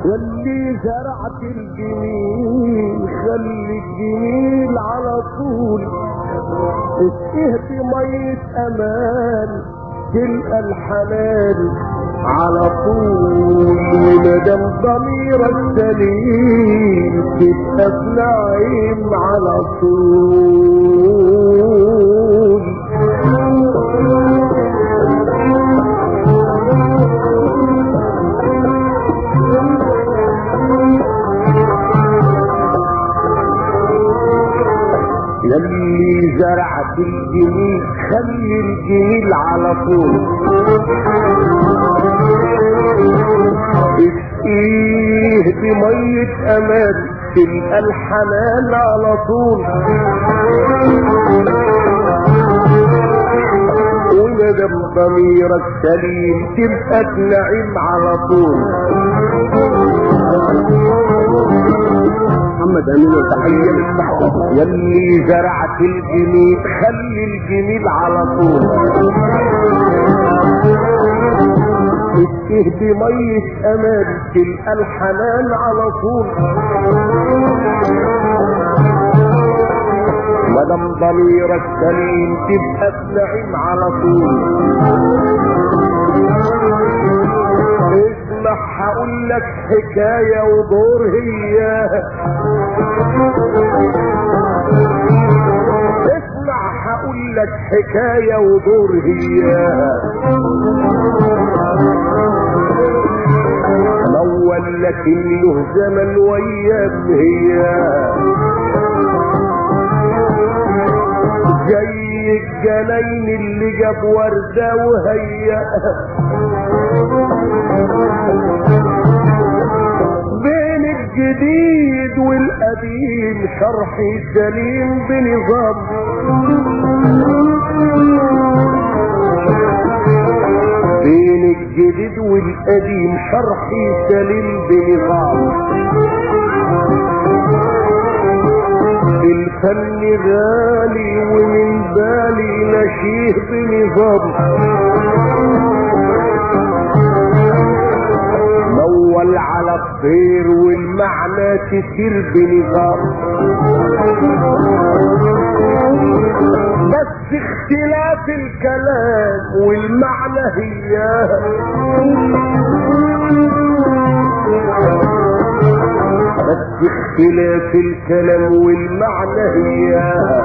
واللي زرعت الجميل خلي الجميل على طول اسقيه مية امان تلقى الحلال على طول ومدام ضميرك سليم تبقى بنعيم على طول يلي زرعت الجميل خلي الجميل على طول اسقيه بمية امان تلقى الحنان على طول وندم ضميرك سليم تبقى بنعيم على طول محمد امين وتحيه للصحوه يلي زرعت الجميل خلي الجميل على طول اسقيه بمية امان تلقى الحنان على طول مدام ضميرك سليم تبقى بنعيم على طول اسمع هقول لك حكاية ودور هي اسمع هقول لك حكاية ودور هي الاول لكن له زمن وياه هي زي الجناين اللي جاب وردة وهيأها بين الجديد والقديم شرح سليم بنظام بين الجديد والقديم شرح سليم بنظام الفن غالي ومن بالي نشيه بنظام مول على الطير والمعنى تسير بنظام بس اختلاف الكلام والمعنى هي بس اختلاف الكلام والمعنى هي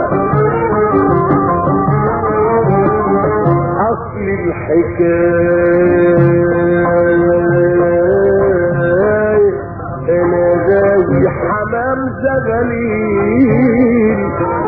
اصل الحكايه انا زاوي حمام زغليل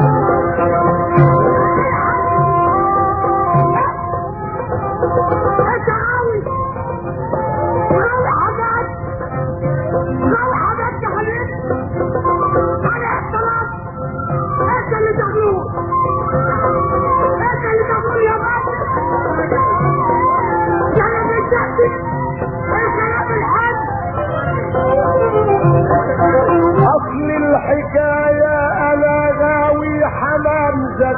اصل الحكاية انا غاوي حمام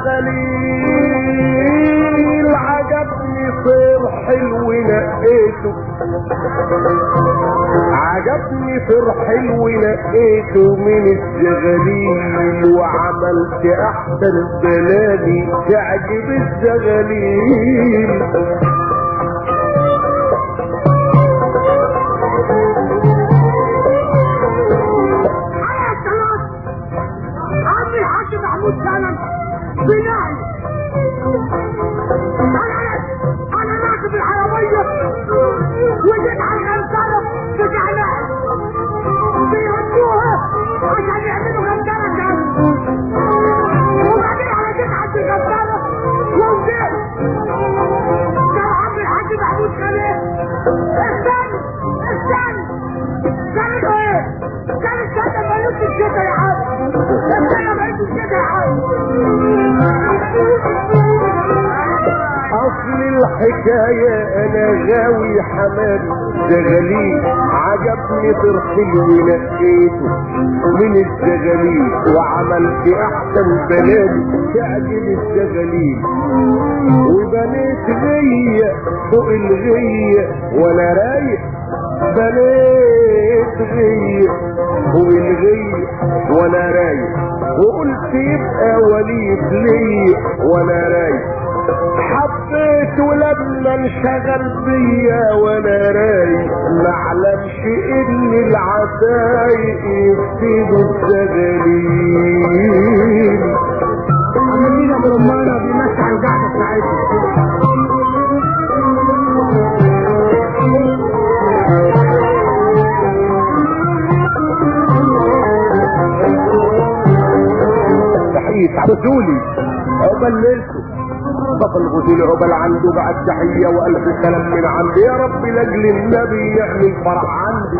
زغليل عجبني طير حلو نقيته عجبني طير حلو نقيته من الزغليل وعملت احسن بلادي تعجب الزغليل عمي الحاج محمود سالم بناعي انا انا راكب العربيه وجيت على الغنطره بتاع ناعي بيودوها عشان يعملوا غنطره كان وبعدين على جيت عند الغنطره ووزيت كان عمي الحاج محمود خليل استنى استنى كانت ايه؟ كانت كانت ملوك الشتا يا عم استنى ملوك الشتا يا عم اصل الحكاية انا غاوي حمام زغليل عجبني طرحي ونقيته من الزغليل وعملت احسن بلاد تعجب الزغليل وبنيت غية فوق الغية وانا رايق بنيت غية والغية وانا رايق وقلت يبقى وليد ليا وانا رايق حبيت ولما انشغل بيا وانا رايق معلمش ان العتايق يفسدوا الزغاليل عمالين ابو رمانه بيمشي على القعده بتاعتنا تحية عبدولي عقبال ليلته بطل الغزول عقبال عنده بعد تحية والف سلام من عندي يا رب لاجل النبي يعمل فرح عندي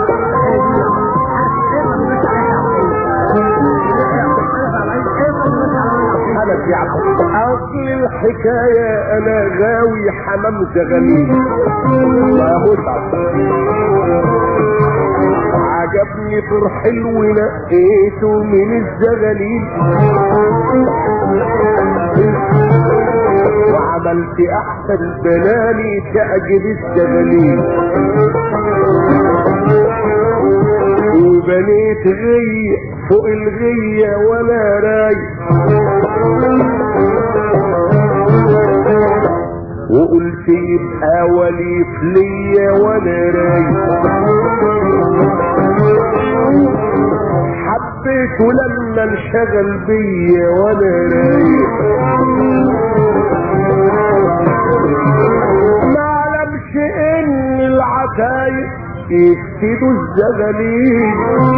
انا في عبد اصل الحكاية انا غاوي حمام زغليل ما هو عجبني طر حلو نقيته من الزغاليل وعملت احسن بناني تعجب الزغاليل وبنيت غية فوق الغية وانا رايق وقلت يبقى وليف ليا وانا رايق حبيته لما انشغل بيا وانا رايق ما علمش ان العتايق يفسدوا الزغاليل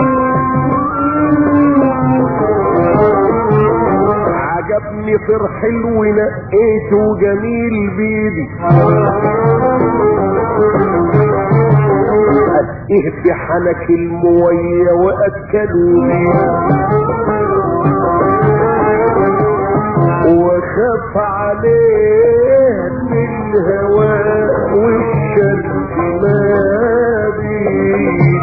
عجبني طر حلو نقيته جميل بيدي اسقيه بحنك المويه واكلوا لي وخاف عليه بالهواء والشمس ما بيه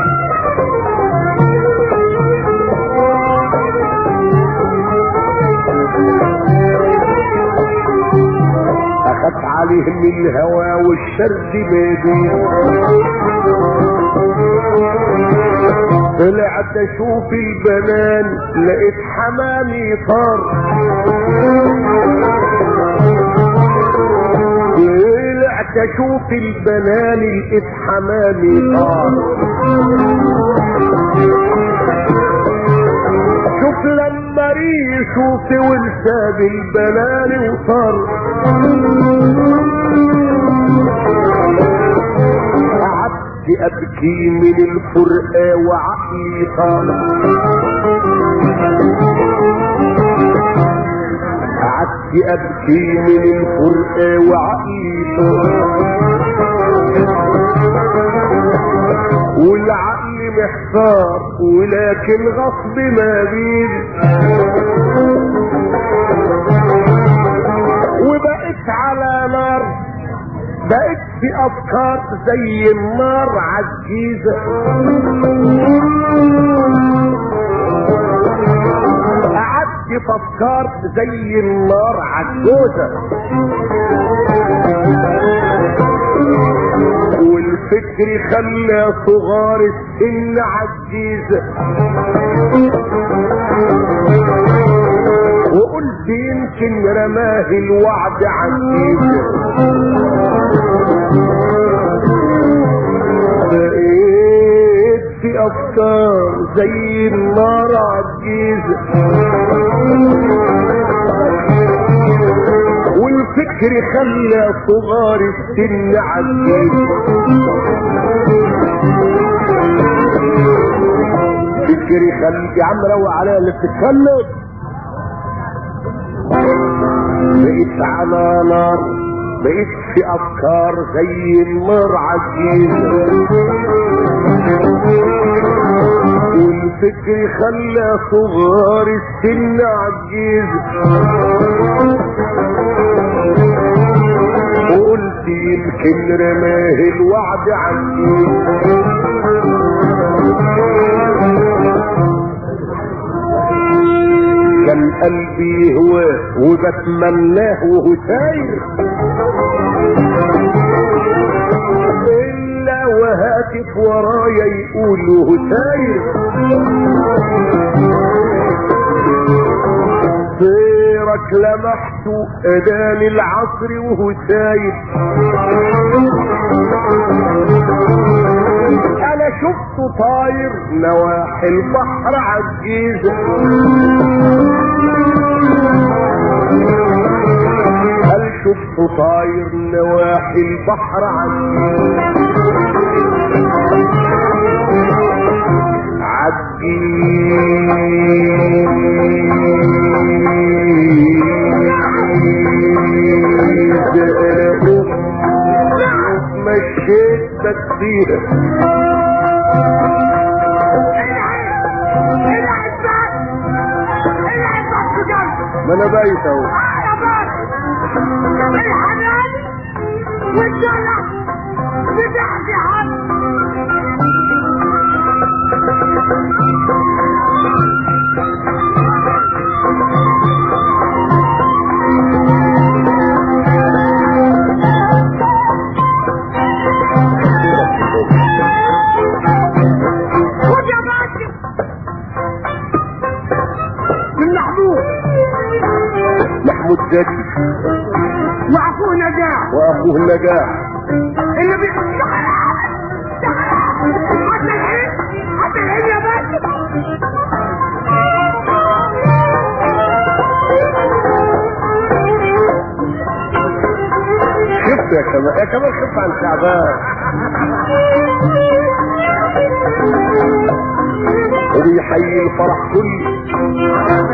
اخاف عليه من الهوى والشرد بيدي طلعت اشوف البنان لقيت حمامي طار طلعت اشوف البنان لقيت حمامي طار شوف لما ريشه في ولساب البنان وطار قعدت ابكي من الفرقة وعقلي طال قعدت ابكي من الفرقة وعقلي طال والعقل محتار ولكن غصب ما بيد وبقيت على نار بقيت في افكار زي النار عالجيزة قعدت في افكار زي النار عالجوزة والفكر خلى صغار السن عالجيزة وقلت يمكن رماه الوعد عالجيزة بقيت في افكار زي النار عالجيزة والفكر خلى صغار السن عالجيزة فكري خلي يا عم روق عليا اللي بتتكلم بقيت على نار بقيت في افكار زي النار عجيزة والفكر خلى صغار السن عجيزة وقلت يمكن رماه الوعد عجيزة كان قلبي هواه وبتمناه وهو ساير الا وهاتف ورايا يقول وهو ساير طيرك لمحته اذان العصر وهو ساير انا شفته طاير نواحي البحر عالجيزه هل شفته طاير نواحي البحر عالجيزه عالجيزه مشيت تكتير ما انا بايت اهو من محمود محمود زكي واخوه نجاح واخوه النجاح اللي بي حتى العين حتى العين يا باشا خف يا كمال يا كمال خف عن شعبان وبيحيي الفرح كله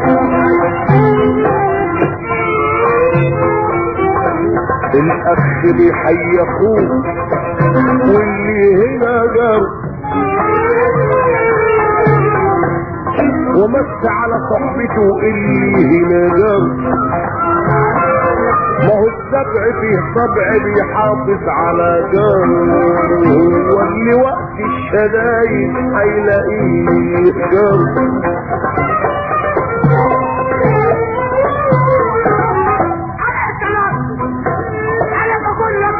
الاخ بيحيي اخوه واللي هنا جار ومس على صحبته اللي هنا جار ما هو السبع فيه طبع بيحافظ على جاره هو اللي وقت الشدايد هيلاقيه جاره على السلام انا بقول لك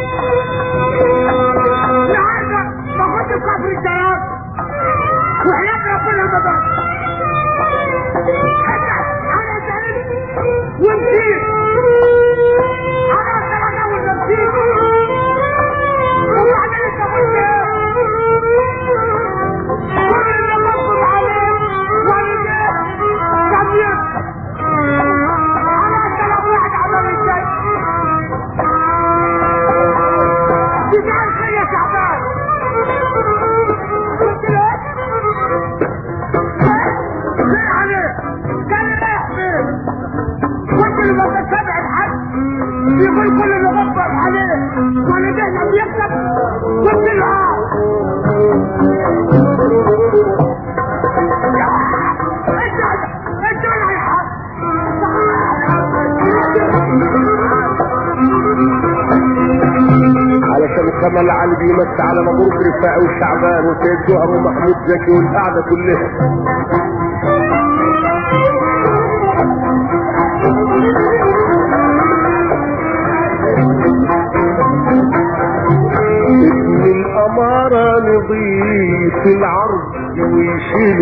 النهارده باخد كفر السلام وحياة ربنا المبارك انا سعيد ونسيت انا سعيد ونسيت وبعد لسه قلت كل اللي مطلوب عليه والديه كبير انا سلام واحد عمل الشيء تزعل خير يا شعبان قلت له فين عليه كان رايح فين قلت له ما تتبع الحد يقول كل اللي غفر عليه والدينا بيكسب قلت له اه اشتغل اشتغل على الحد علشان كمال علي بيمس على مبروك رفاعي والشعبان وسيد جوهر ومحمود زكي والقعده كلها ابن الأمارة نضيف العرض ويشيل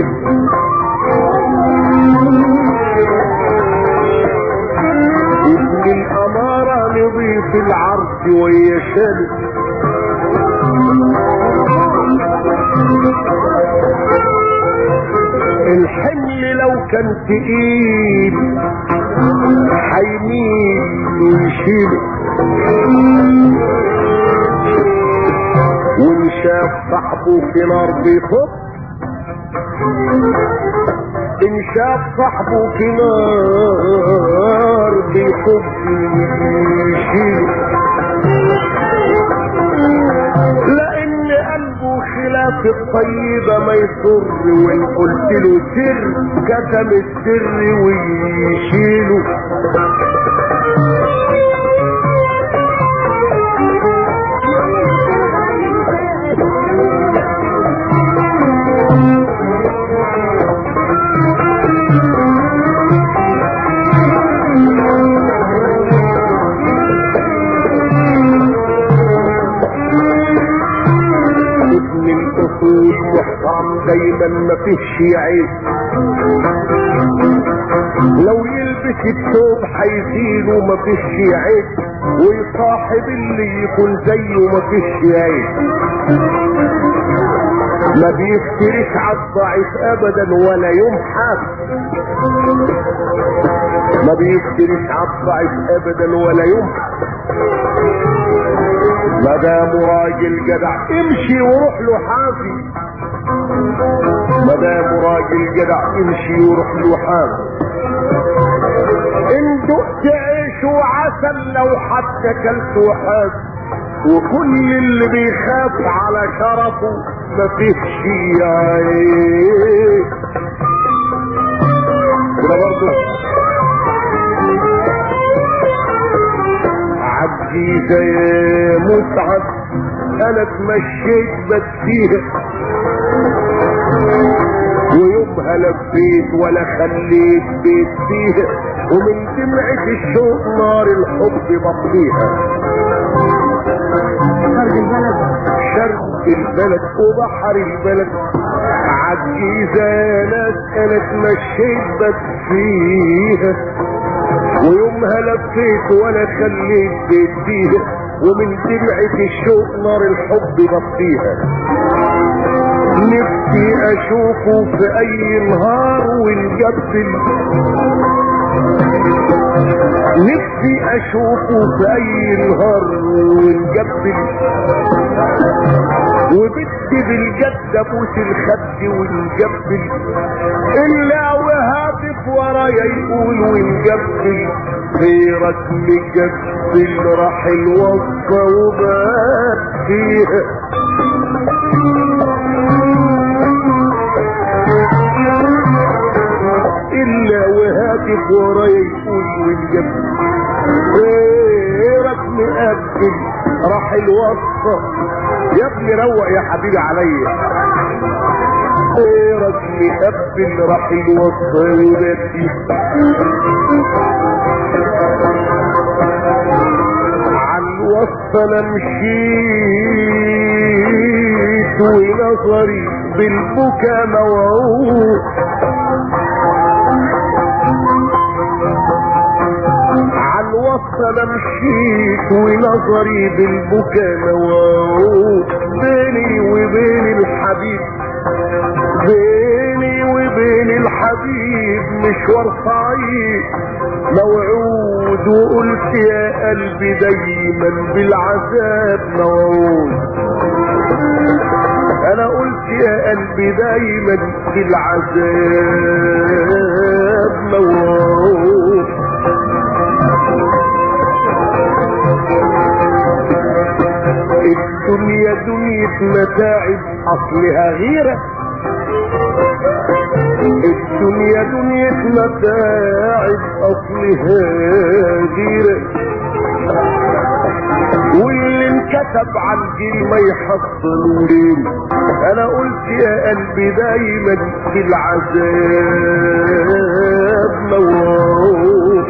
ابن الأمارة نضيف العرض ويشيل الحمل لو كان تقيل حيميل ويشيله وان شاف صاحبه في نار بيخط ان شاف صاحبه في نار بيخط ويشيله لان قلبه خلاف الطيبة ما يسر وان قلت له سر كتم السر ويشيله ابن دايما ما فيش عيب لو يلبس الثوب هيزيله ما فيش عيب ويصاحب اللي يكون زيه ما فيش عيب ما بيفترش على الضعيف ابدا ولا يوم حاسس ما بيفترش على الضعيف ابدا ولا يوم ما دام راجل جدع امشي وروح له حافي ما دام راجل جدع امشي وروح له حافي ان دقت عيش وعسل لو حتى كلت وحاف وكل اللي بيخاف على شرفه مفيش عيب كده برضه عجيزة يا متعب انا اتمشيت بديها ويومها لفيت ولا خليت بيت فيها ومن دمعة الشوق نار الحب بطيها خرج البلد شرق البلد وبحر البلد عجيزة ناس انا اتمشيت بس فيها ويومها لفيت ولا خليت بيت فيها ومن دمعة الشوق نار الحب بطيها نفسي اشوفه في اي نهار ونقبل نفسي اشوفه في اي نهار ونقبل وبدي بالجد ابوس الخد ونقبل الا وهاتف ورايا يقول ونقبل غيرك مقبل راح الوصفة وبات فيها الا وهاتف ورايا يقول ونقبل غيرك مقبل راح الوصفة يا ابني روق يا حبيبي عليا غيرك مقبل راح الوصفة وباتي عالوصفة انا مشيت ونظري بالبكا موعود عالوصفة انا مشيت ونظري بالبكا موعود بيني وبين الحبيب بيني وبين الحبيب مشوار صعيب موعود وقلت يا قلبي دايما بالعذاب موعود انا قلت يا قلبي دايما بالعذاب موعود الدنيا دنيا متاعب اصلها غيره الدنيا دنيا متاعب اصلها غيره واللي انكتب عن جيل ما يحصلوش انا قلت يا قلبي دايما في العذاب موعود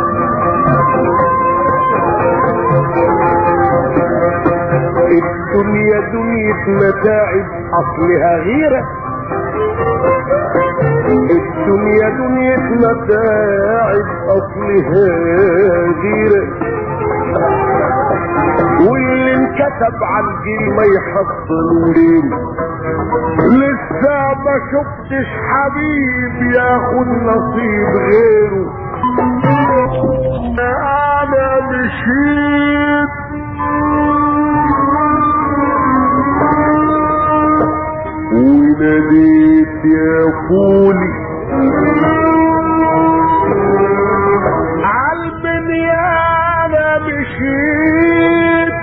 الدنيا دنيا متاعب اصلها غيره الدنيا دنيا متاعب اصلها غيره واللي انكتب عن جيل ما يحصلوش لسه ما شفتش حبيب ياخد نصيب غيره انا مشيت وناديت يا فولي عالبنيانة مشيت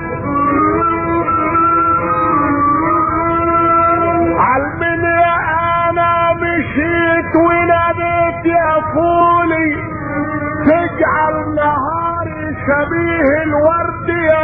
عالبنيانة مشيت وناديت يا فولي تجعل نهاري شبيه الورد يا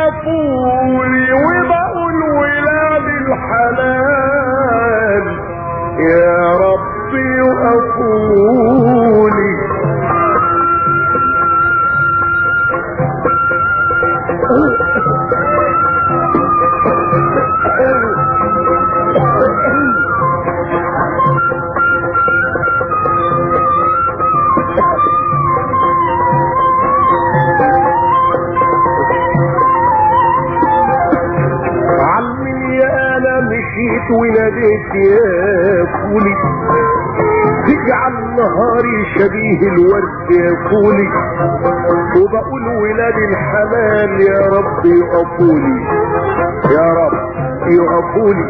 مشيت وناديت يا فولي تجعل نهاري شبيه الورد يا فولي وبقول ولاد الحلال يا رب يقفولي يا رب يقفولي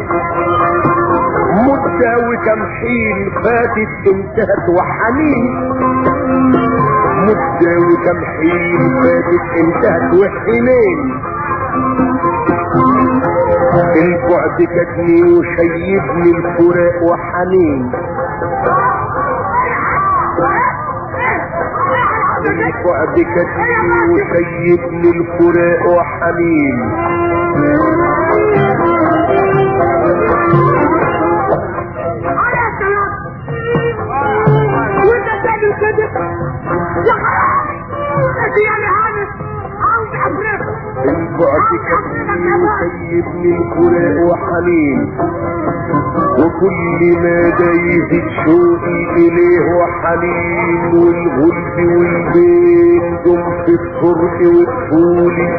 مدة وكم حين فاتت انتهت وحنين مدة وكم حين فاتت انتهت وحنين البعد كدني وشيبني الفراق وحنين البعد كدني وشيبني الفراق وحنين على السلام وانت تعمل كده يا حرام انت يعني هذا عاوز افرق البعد كدني وشيبني الفراق وحنين وكل ما ده يزيد شوقي اليه وحنين والغلب والبين دم في الطرق والطولي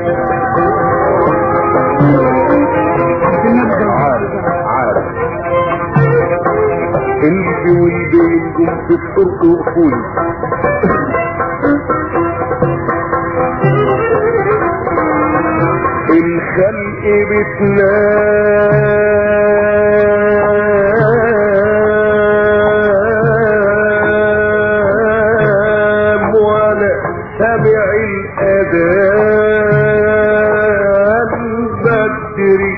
عارف عارف قلبي والبين دم في الطرق وطولي الخلق بتنام وانا سامع الاذان بدري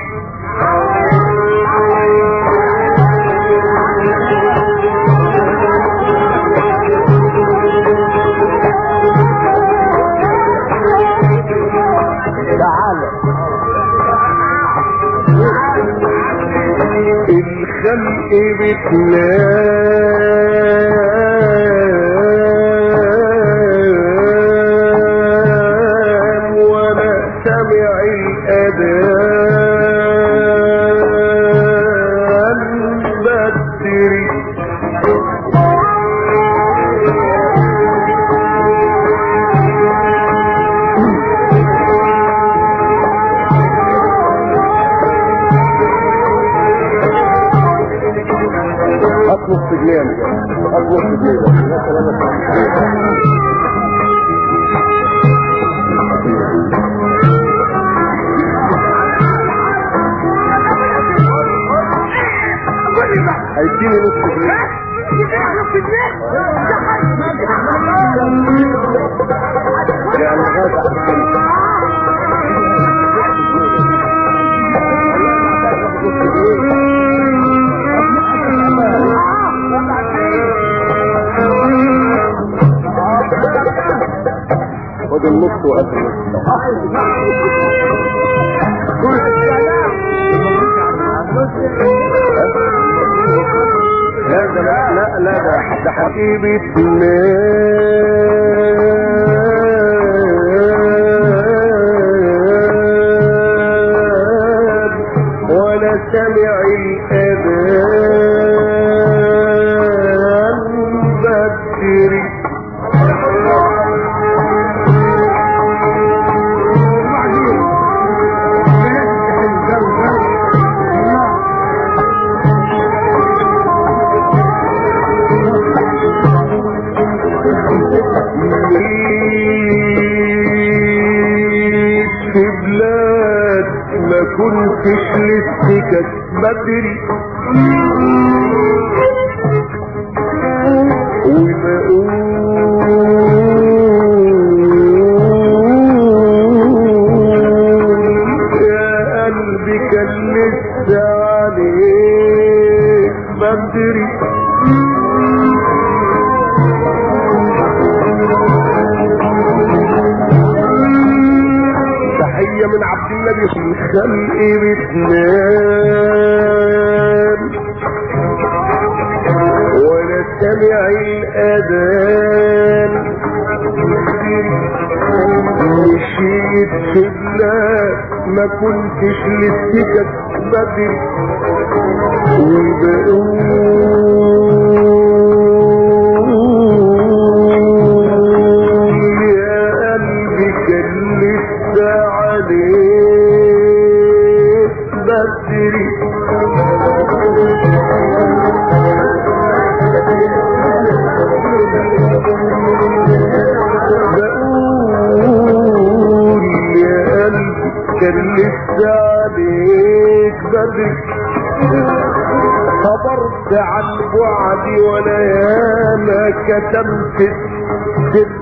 تعالى الخلق بتنام وانا سامع الاذان بدري اطلب سجلين اطلب سجلين قول لي بقى هيديني نص جنيه يعني غدا خد النص وهات النص لا ده لا لا لا ده ده حبيبي تنام ولا سمع الأذان بدري في بلاد ما كنتش لسكك بدري وما أقول يا قلبي كان لسه عليك بدري تحية من عبد النبي في الخلق بتنام ولا سمع الأذان مشيت في بلاد ما كنتش لسكك بدري وبقول يا قلبي كان لسه عليك بدري عليك بدري صبرت عن بعدي ولا ياما كتمت السر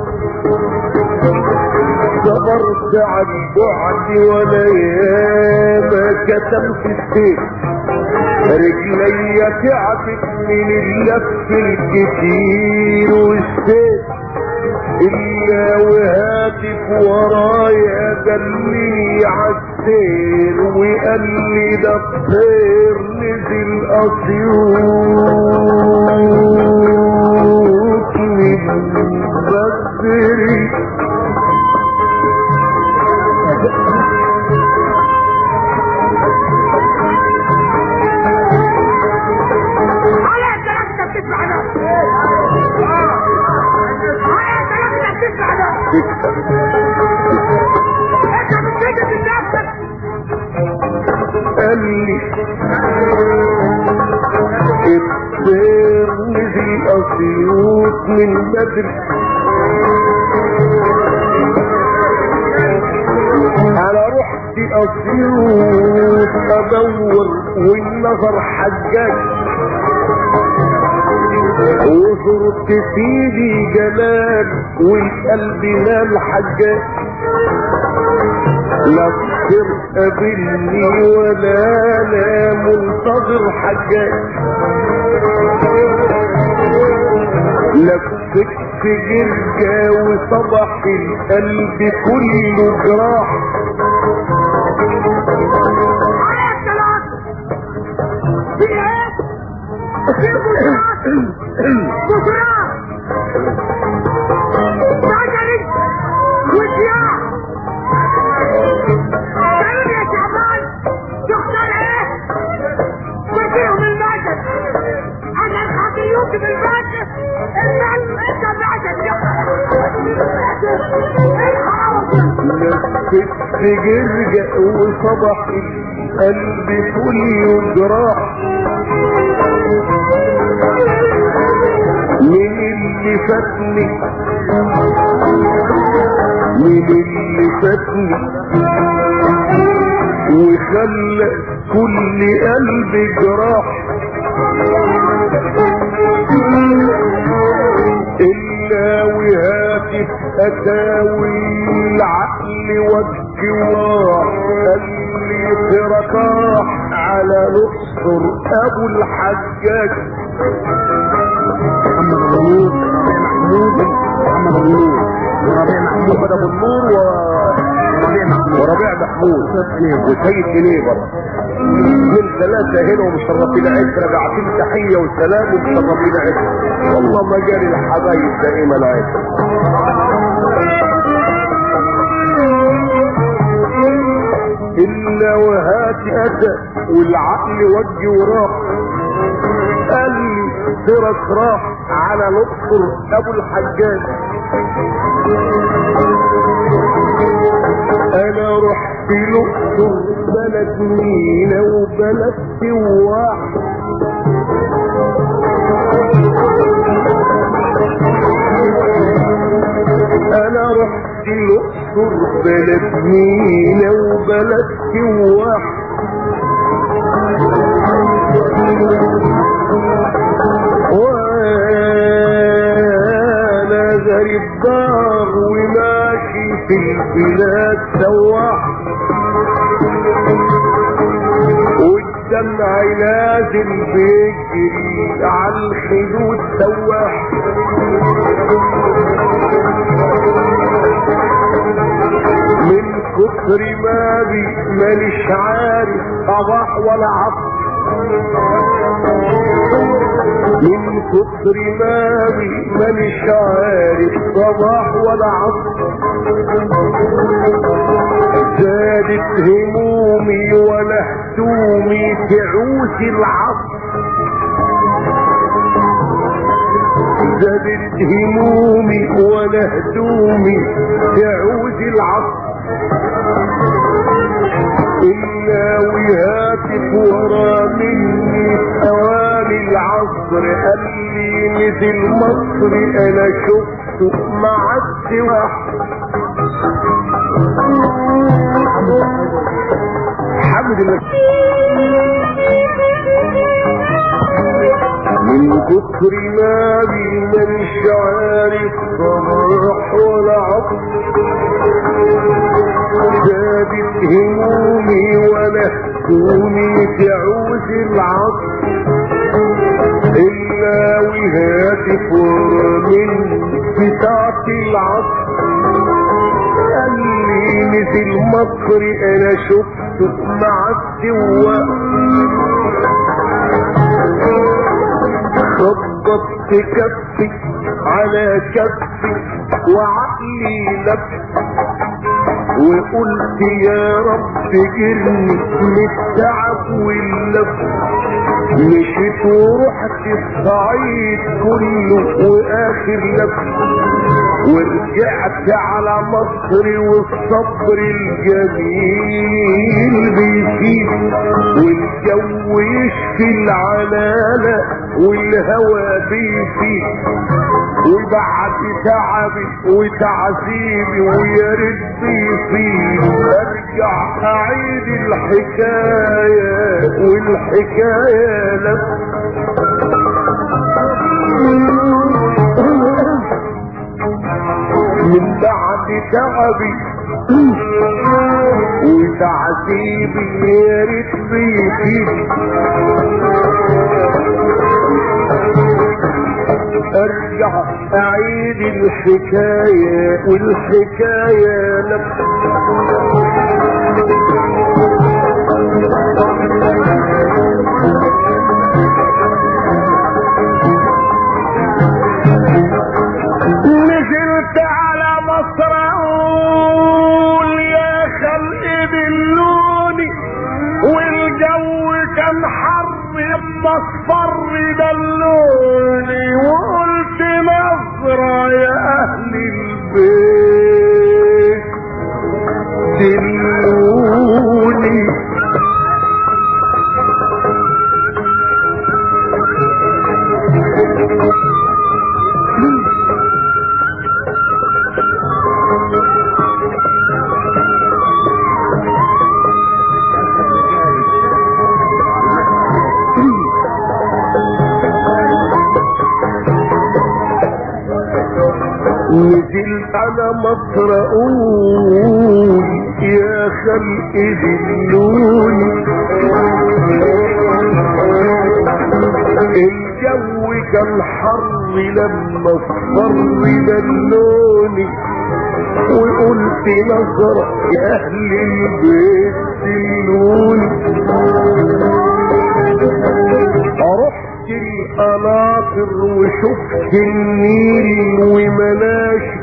صبرت عن بعدي ولا ياما كتمت السر رجلي تعبت من اللف الكتير والسير إلا وهاتف ورايا دلي عالسير وقال لي ده الطير نزل أسيوط من بدري على الكلام ده بتسمع ده على الكلام ده بتسمع ده انت بتجد من نفسك قال لي الطير نزل أسيوط من بدري انا رحت اسيوط ادور والنظر حجاج وزرت سيدي جلال والقلب نال حجاج لا الطير قابلني ولا انا منتظر حجاج لفت في جرجة وصبح القلب كله جراح على الكلام في ايه في بشرات بشرات شجري وسياح قالوا لي يا شعبان تختار ايه وفيهم الماجد عشان خاطر يوسف الماجد المال انت الماجد لفت في جرجة وصبح القلب كله جراح من اللي فاتني من اللي فاتني وخلى كل قلب جراح إلا وهاتف أتاوي العقل والجواح اللي تركاح على نصر أبو الحجاج محمد ابو نور محمود محمد ابو نور وربيع محمود محمد أبو النور و... وربيع محمود وربيع محمود وسيد جنيبر من ثلاثة هنا ومشرفين عشرة بعتين تحية وسلام ومشرفين عشرة والله ما جاري الحبايب دائما عشرة إلا وهات أتى والعقل وجه وراح قال لي سيرك راح على الأقصر أبو الحجاج انا رحت الاقصر بلد مينا وبلد سواح انا رحت الاقصر بلد مينا وبلد سواح وانا غريب دار وماشي في البلاد سواح والدمع نازل بيجري على الخدود سواح من كتر ما بي مانيش عارف صباح ولا عصر من كتر ما بي مانيش عارف صباح ولا عصر زادت همومي ولا هدومي تعوز العصر زادت همومي ولا هدومي تعوز العصر إلا وهاتف ورا مني أواني العصر قال لي مثل مصر أنا شفته مع السواح محمود المكي من كتر ما بي مش عارف صباح ولا عصر زادت همومي ولا كوني تعوز العصر إلا وهاتف من بتاعة العصر قال لي نزل مصر انا شفته مع السواق خبطت كفي على كفي وعقلي لف وقلت يا رب جرني من التعب واللف مشيت ورحت الصعيد كله واخر لف ورجعت على مصر والصبر الجميل بيفيد والجو يشفي العلالة والهوى بيفيد وبعد تعبي وتعذيبي ويا ريت بيفيد ارجع اعيد الحكاية والحكاية لك من بعد تعبي وتعذيبي يا ريت بيفيد ارجع اعيد الحكاية والحكاية لك نزلت على مصر اقول يا خلق دلوني والجو كان حر اما اصفر دلوني وقلت نظرة يا اهل البيت دلوني نزلت على مصر اقول يا خلق دلوني الجو كان حر لما اصفر دلوني وقلت نظرة يا اهل البيت دلوني رحت القناطر وشفت النيل ومناشي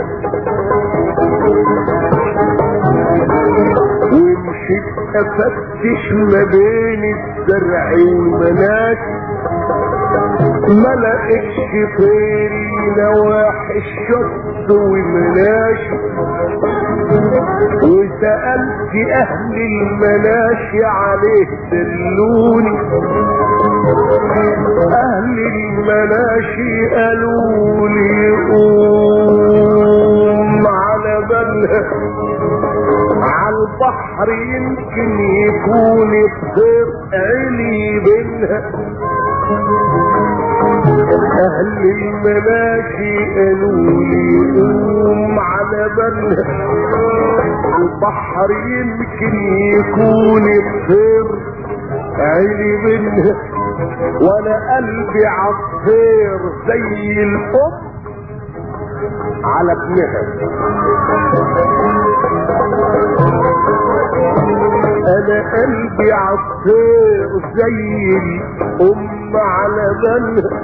ومشيت افتش ما بين الزرع والمناشي ما لقيتش طير نواحي الشط ومناشي وسألت اهل المناشي عليه دلوني اهل المناشي قالوا لي قوم على بالها على البحر يمكن يكون الطير علي بينها اهل المناشي قالوا لي قوم على بالها على البحر يمكن يكون الطير عيني منها وانا قلبي عصير زي الام على ابنها انا قلبي عصير زي الام على بنها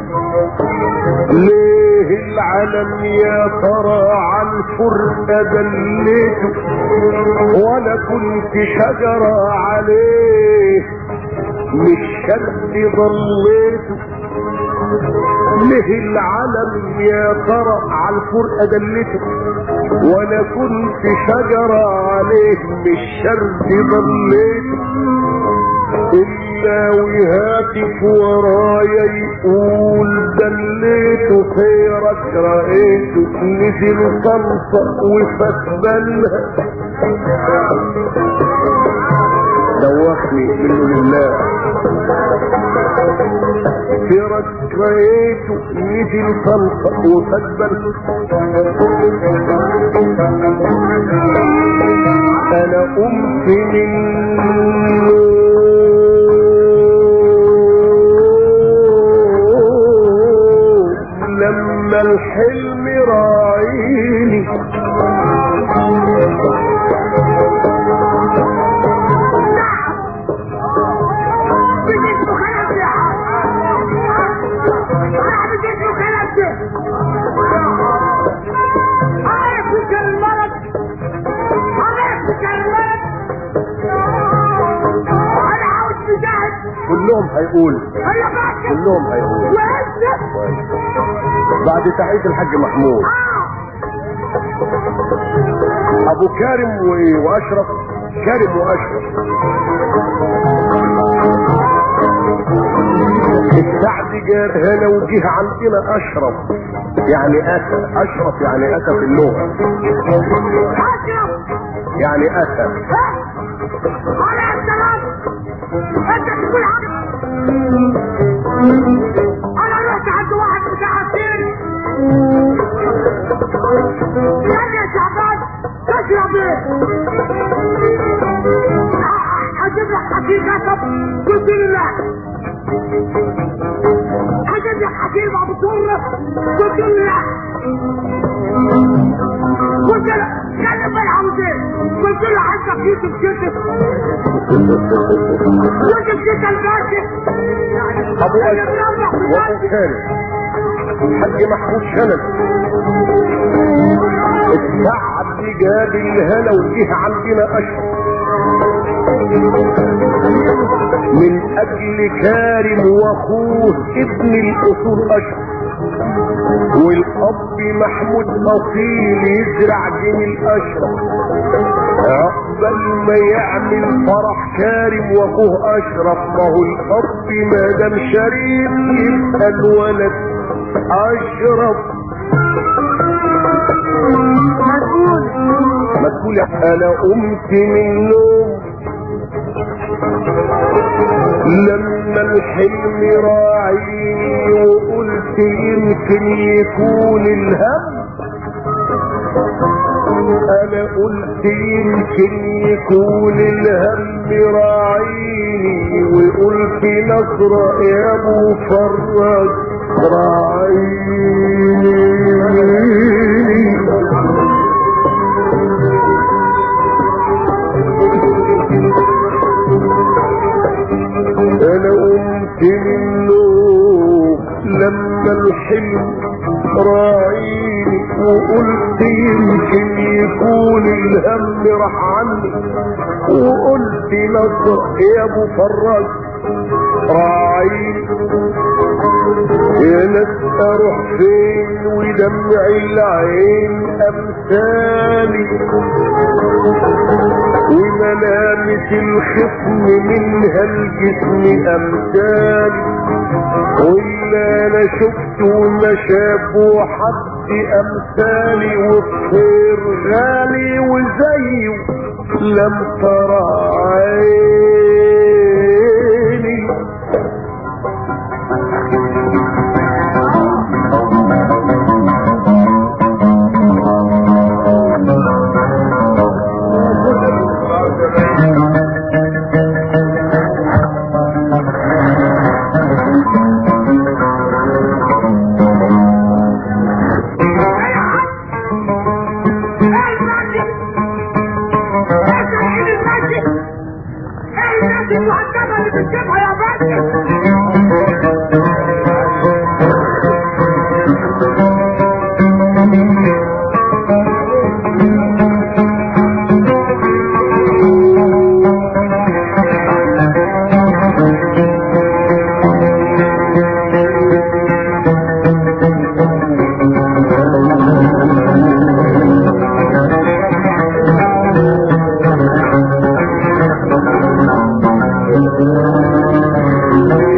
ليه العالم يا ترى على الفرقة دليته وانا كنت شجرة عليه مش شرط ضليته ليه العالم يا ترى على الفرقة دلته وانا كنت شجرة عليه مش شرط ضليته الا وهاتف ورايا يقول دليته خيرك رأيته نزل طلقة وفتبلها دوخني منه لله في ركعته نزل طلقة وفجبل انا قمت من النوم لما الحلم راعيني بجسمه خلق يا حاج بجسمه خلق عارف المرض عارف المرض انا عاوز مجاهد كلهم هيقول هيا بعد كلهم هيقول وعزة بعد تحية الحاج محمود ابو كارم و- واشرف كارم واشرف السعد جاب هنا وجه عندنا اشرف يعني اتى اشرف يعني اتى في اللغه اشرف يعني اتى على السلام انت تقول عم انا رحت عند واحد متعسين قال لي يا شعبان تشرب ايه؟ اجيب لك حقيقة قلت له لا اجيب لك حقيقة ابو سرة قلت له لا قلت له كلم بين عاوزين قلت له عندك يوسف كتب يوسف كتب الباشا ابو اشرف وابو كارم الحاج محمود شنب السعد جاب الهنا وجه عندنا اشرف من اجل كارم واخوه ابن الاصول اشرف والاب محمود اصيل يزرع جميل اشرف عقبال ما يعمل فرح كارم واخوه اشرف ما هو الاب ما دام شريف يبقى الولد اشرف ما تقول انا قمت من النوم لما الحلم راعيني وقلت يمكن يكون الهم انا قلت يمكن يكون الهم راعيني وقلت نظرة يا ابو فرج راعيني انا قمت من النوم لما الحلم راعيني وقلت يمكن يكون الهم راح عني وقلت نصر يا ابو فراج راعيني يا ناس اروح فين ودمع العين امثالي وملامس الخصم منها الجسم امثالي واللي انا شفته ما شافه حد امثالي والطير غالي وزيه لم ترى عيني المعتبة اللي بتجيبها يا باشا Thank you.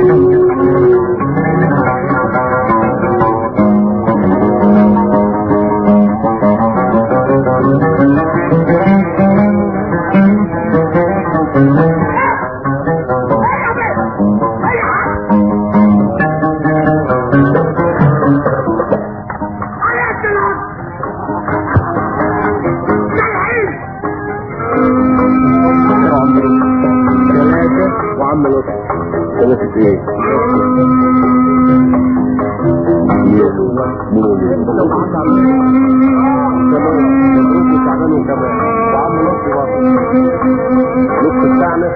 عم لطفي سنة ايه؟ لو عدى عليك تمام مبروك وتعبان وكمان وعم لطفي برضه لطفي بتاعنا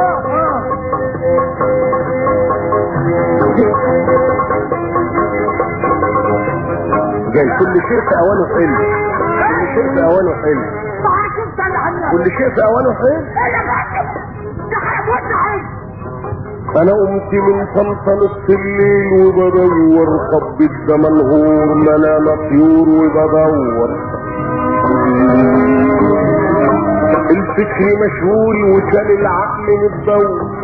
جاي كل شيء في اوانه حلو كل شيء في اوانه حلو معاك انت اللي عمال كل شيء في اوانه حلو ايه يا معلم ده حيوان عين انا قمت من صمصة نص الليل وبدور خبيت ده منهور ملامة طيور وبدور الفكر مشغول وكان العقل متدور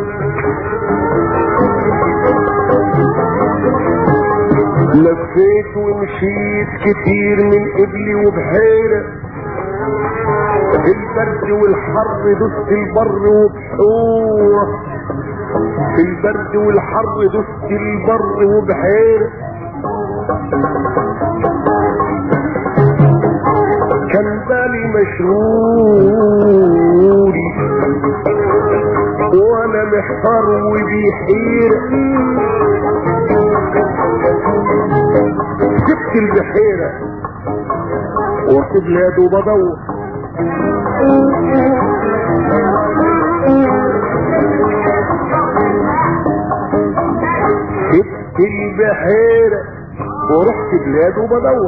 لفيت ومشيت كتير من قبلي وبحيرة في البرد والحر دست البر وبحور في البرد والحر دست البر وبحيرة كان بالي مشغول وانا محتار وبيحير سبت البحيرة ورحت بلاد وبدور سبت البحيرة ورحت بلاد وبدور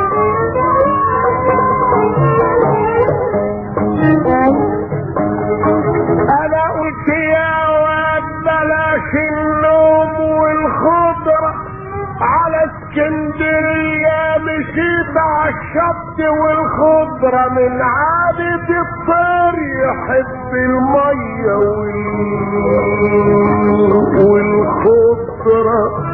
انا قلت يا واد بلاش النوم والخضرة على اسكندرية مشيت على الشط والخضرة من عادة الطير يحب المية وال... والخضرة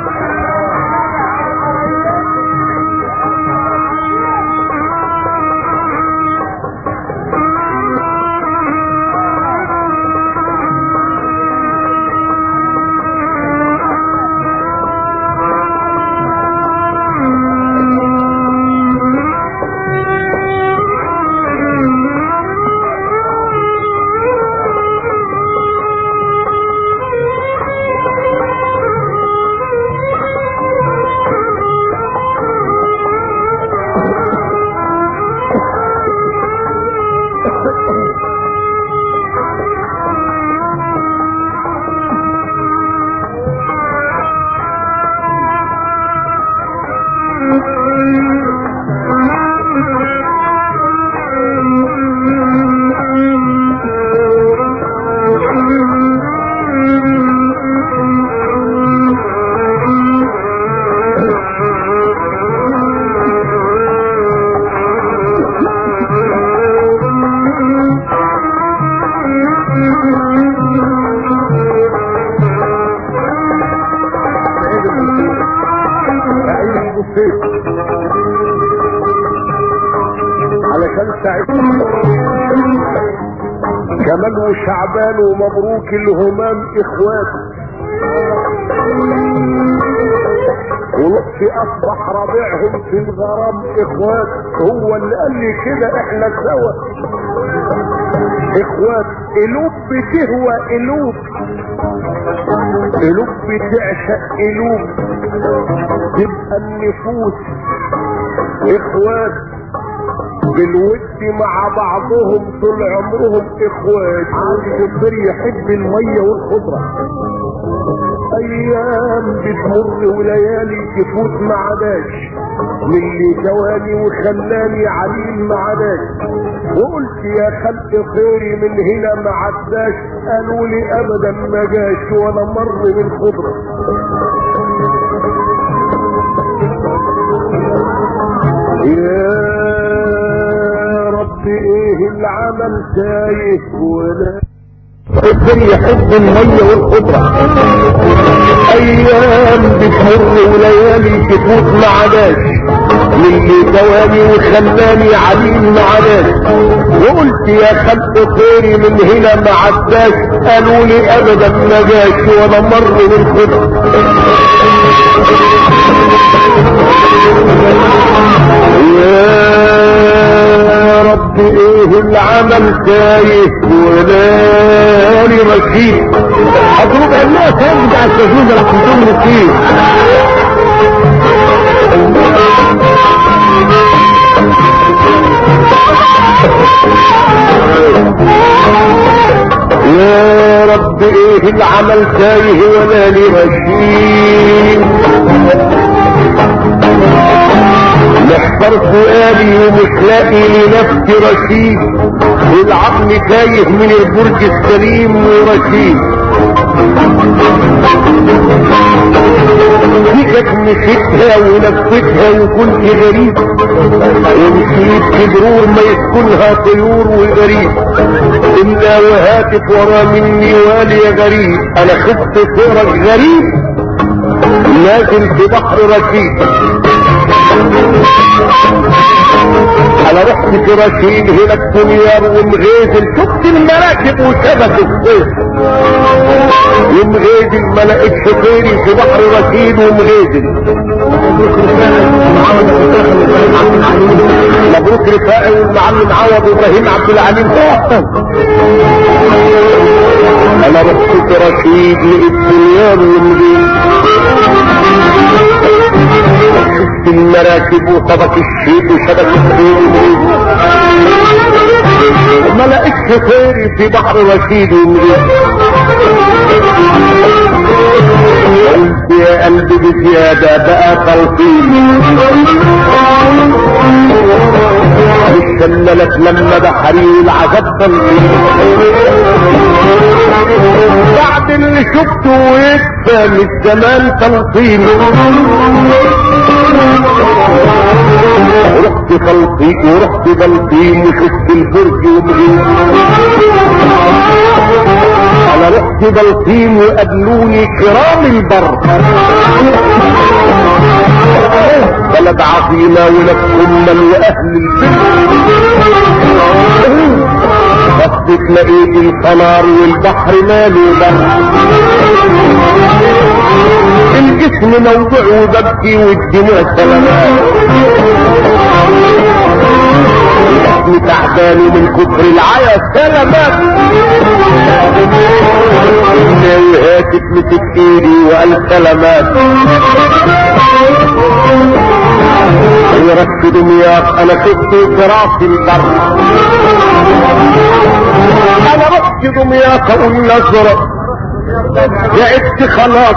سعيد البصير سعيد البصير علشان سعيد كمال وشعبان ومبروك الهمام اخوات ولطفي اصبح ربيعهم في الغرام اخوات هو اللي قال لي كده احنا سوا اخوات قلوب بتهوى قلوب قلوب بتعشق قلوب تبقى النفوس اخوات بالود مع بعضهم طول عمرهم اخوات عايز الطير يحب الميه والخضره ايام بتمر وليالي تفوت ما عداش من اللي جواني وخلاني عليل ما عداش وقلت يا خلق خيري من هنا ما عداش قالوا لي ابدا ما جاش ولا مر من خضره يا رب ايه العمل تايه ولا الدنيا يحب المية والخضرة ايام بتمر وليالي تفوت ما عداش للي دواني وخلاني عليم ما عداش وقلت يا خلق خيري من هنا ما عداش قالوا لي ابدا ما جاش ولا مر من خضرة يا يا رب ايه العمل تايه ولاني رشيد اضرب عنا كان بتاع التجويز اللي كنتم فيه يا رب ايه العمل تايه ولاني رشيد محتار سؤالي ومش لاقي لنفسي رشيد والعقل تايه من البرج السليم ورشيد فيك مشيتها ونفستها وكنت غريب ومشيت كبرور ما يسكنها طيور وغريب إلا وهاتف ورا مني والي غريب أنا خفت صورك غريب نازل في بحر رشيد انا رحت في رشيد هنا الدنيا ومغيزل شفت المراكب وشبك الصيف ومغيزل ما لقيتش خيري في بحر رشيد ومغيزل مبروك رفاعي والمعلم عوض ابراهيم عبد العليم انا رحت في رشيد لقيت دنيا ومغيزل شفت المراكب وطبق الشيب وشبك الخيل ما لقيتش خيري في بحر رشيد ومريد قلت يا قلبي بزيادة بقى تلطيم مش شملت لما بحري العذاب تلطيم بعد اللي شفته ويكفى من الزمان تلطيم ورحت تلطيم ورحت تلطيم وشفت البرج ومغيب انا رحت بلطيم وقابلوني كرام البر بلد عظيمة ولكم من واهل البر بصيت لقيت القمر والبحر ماله بر الجسم موضوع وببكي والدموع سلامات الجسم تعبان من كتر العيا سلامات ناوي هاتف مسك ايدي وقال سلامات يركض مياه انا شفت فراس البر انا رحت دمياط والنظرة تعبت خلاص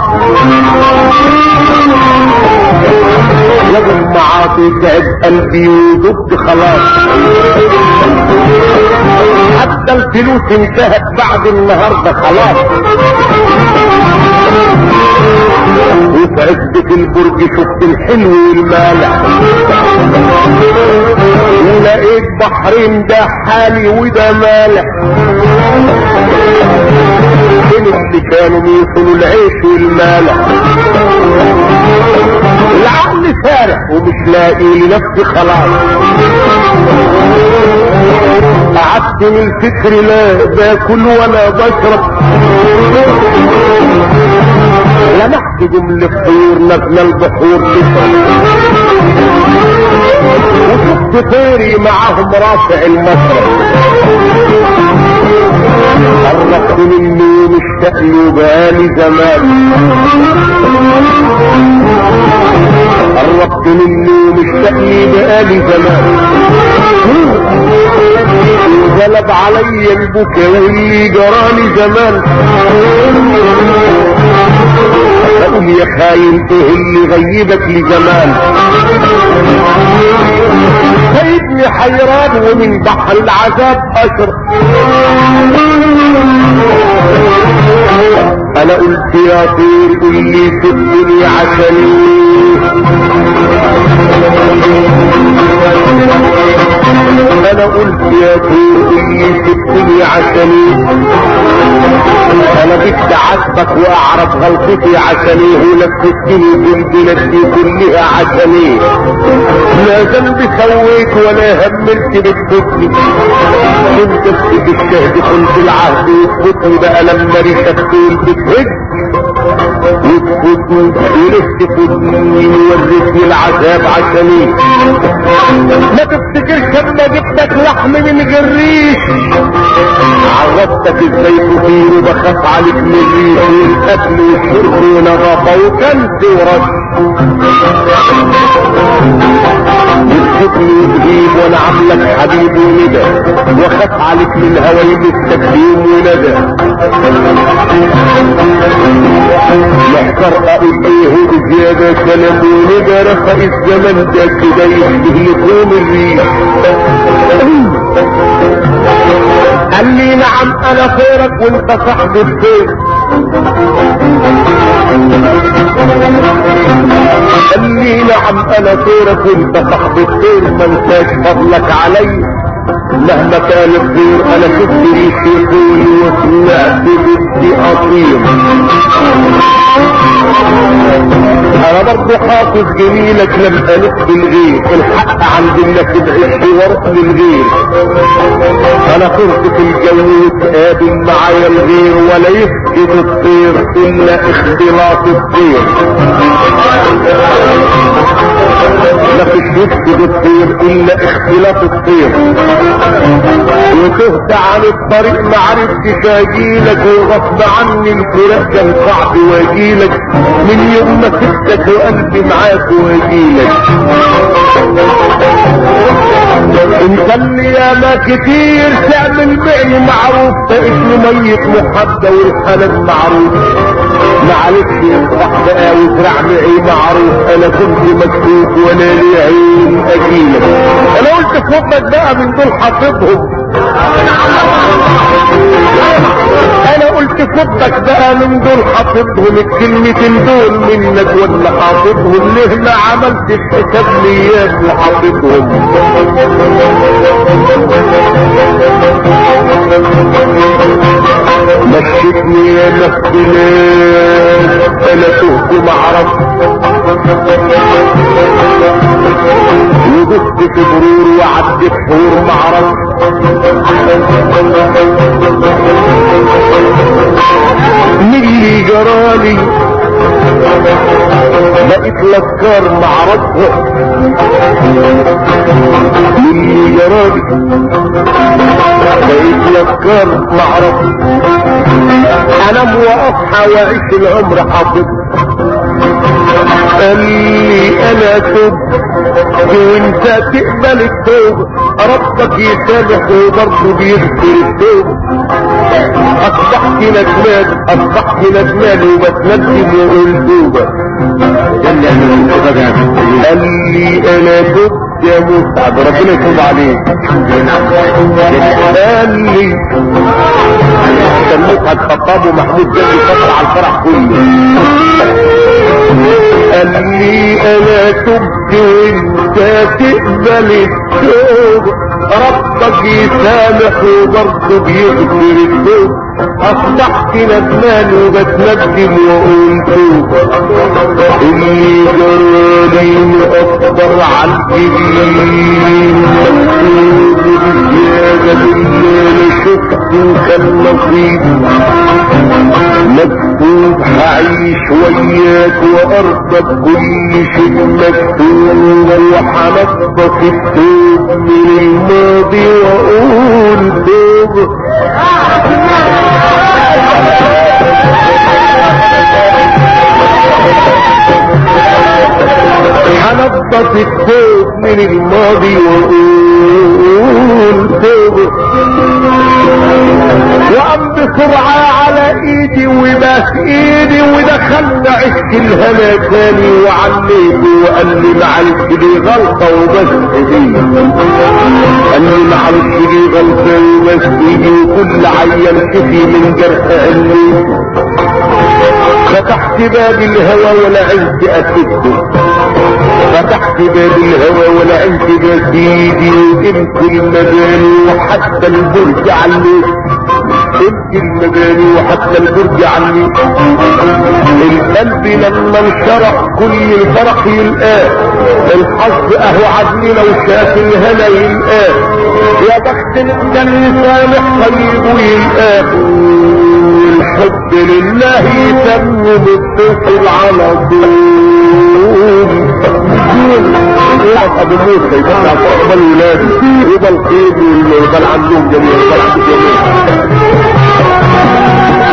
لازم معاطي تعب قلبي وضد خلاص حتى الفلوس انتهت بعد النهاردة خلاص وفي عزة البرج شفت الحلو والمالح ولقيت بحرين ده حالي وده مالح فين اللي كانوا بيوصلوا العيش والمالح العقل سارح ومش لاقي لنفسي خلاص قعدت من الفكر لا باكل ولا بشرب لمحت جملة طيور نازلة البحور تشرب وشفت طيري معاهم رافع المشرب قربت مني ومشتاق له بقالي زمان قربت مني ومشتاق لي بقالي زمان وغلب علي البكا واللي جرالي زمان اقول يا خاين ايه اللي غيبك لزمان سيدني حيران ومن بحر العذاب اشرب انا قلت يا طير قل لي في الدنيا عشاني انا قلت يا طير قل لي في الدنيا عشاني انا بدي عاتبك واعرف غلطتي عشاني ولفتني بالبلاد دي كلها عشاني لا ذنب سويت ولا هملت بالفتني كنت في الشهد كنت العهد يثبتني بقى لما ريشك طول بتهج وتفوتني ولف تفوتني وورثني العذاب عشان ايه ما تفتكرش اما جبتك لحم من جريش عرفتك ازاي تطير وبخاف عليك من الريح والاكل والشرب ونظافه وكنت ورش بتشوفني وتغيب وانا عاملك حبيب وندى واخاف عليك من هوايب التكريم وندى محتار اقول ايه بزيادة كلام وندى رفع الزمن ده كده يشبه لكوم الريح قال لي نعم انا خيرك وانت صاحب الخير قال لي نعم انا خيرك وانت صاحب الخير ما انساش فضلك علي مهما كان الخير انا شفت ريح يقول وسمعت بدي اطير انا برضه حافظ جميلك لم الف بالغير الحق عند الله تبعد ورق للغير انا خرت في الجو وتقابل معايا الغير ولا يفقد الطير الا اختلاط الطير ما فيش يفقد الطير الا اختلاط الطير وتهت عن الطريق ما عرفتش اجيلك وغصب عني الفراق كان صعب واجيلك من يوم ما سبتك وقلبي معاك واجيلك انت اللي ياما كتير تعمل معي معروف اسم ميت محبة والحنان معروف معلش افرح بقى وازرع معي معروف انا كنت مكتوب ولا لي عين اجيلك انا قلت فضلك بقى من دول حافظهم انا قلت فضلك بقى من دول حافظهم الكلمتين دول منك ولا حافظهم ليه ما عملت الحساب ليام وحافظهم مشيتني يا مختلاف انا تهت معرف ودست في برور وعدت حور معرف من اللي جرالي بقيت الافكار معرفها من اللي جرالي بقيت الافكار معرفها انام واصحى واعيش العمر حافظ قال لي انا تب وانت تقبل التوبة ربك يسامح وبرضه بيغفر التوبة اصبحت ندمان اصبحت ندمان وبتندم واقول توبة قال لي انا تبت يا مسعد ربنا يتوب عليك قال لي كان مسعد خطاب ومحمود جنبي فترة على الفرح كله قال لي انا تبت وانت تقبل التوبة ربك يسامح وبرضه بيغفر التوبة اصبحت ندمان وبتندم واقول توبة اللي جرالي اكبر على الجبين مكتوب بزيادة باللي انا شفته كان نصيب مكتوب هعيش وياك وارضك كل شيء مكتوب وحنضف التوب من الماضي واقول توب هنضف الثوب من الماضي واقول توب وقام بسرعة على ايدي وباس ايدي ودخلنا عشق الهنا تاني وعليته وقال لي معلش دي غلطة وبس دي قال لي معلش دي غلطة وبس دي وكل عيان كفي من جرح علمي فتحت باب الهوى ولا عزت اسده فتحت باب الهوى ولا عزت بسيدي وقمت المباني وحتى البرج عليك قمت المباني وحتى البرج عني القلب لما انشرح كل الفرح يلقاه الحظ اهو عدلي لو شاف الهنا يلقاه يا بخت كان سامح طيب ويلقاه الحب لله يتم متصل على طول يقف ابو موسى يبقى عقبال ولاده يبقى الخير ويبقى عندهم جميع يبقى عندهم جميع